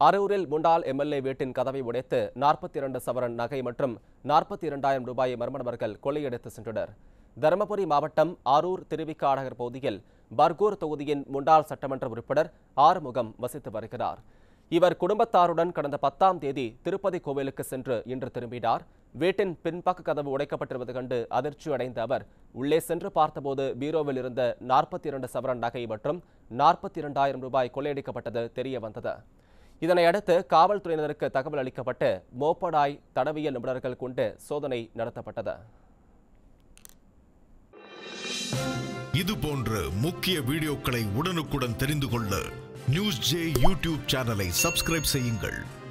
அரூரில் முன்னாள் எம்எல்ஏ வீட்டின் கதவை உடைத்து நாற்பத்தி இரண்டு சவரன் நகை மற்றும் நாற்பத்தி இரண்டாயிரம் ரூபாயை மர்ம நபர்கள் கொள்ளையடித்து சென்றனர் தருமபுரி மாவட்டம் அரூர் திருவிக்காநகர் பகுதியில் பர்கூர் தொகுதியின் முன்னாள் சட்டமன்ற உறுப்பினர் ஆறுமுகம் வசித்து வருகிறார் இவர் குடும்பத்தாருடன் கடந்த பத்தாம் தேதி திருப்பதி கோவிலுக்கு சென்று இன்று திரும்பினார் வீட்டின் பின்பக்க கதவு உடைக்கப்பட்டிருப்பது கண்டு அதிர்ச்சி அடைந்த அவர் உள்ளே சென்று பார்த்தபோது பீரோவில் இருந்த நாற்பத்தி இரண்டு சவரன் நகை மற்றும் நாற்பத்தி இரண்டாயிரம் ரூபாய் கொள்ளையடிக்கப்பட்டது தெரிய வந்தது இதனை அடுத்து காவல்துறையினருக்கு தகவல் அளிக்கப்பட்டு மோப்படாய் தடவியல் நிபுணர்கள் கொண்டு சோதனை நடத்தப்பட்டது இது போன்ற முக்கிய வீடியோக்களை உடனுக்குடன் தெரிந்து கொள்ள நியூஸ் ஜே யூடியூப் சேனலை சப்ஸ்கிரைப் செய்யுங்கள்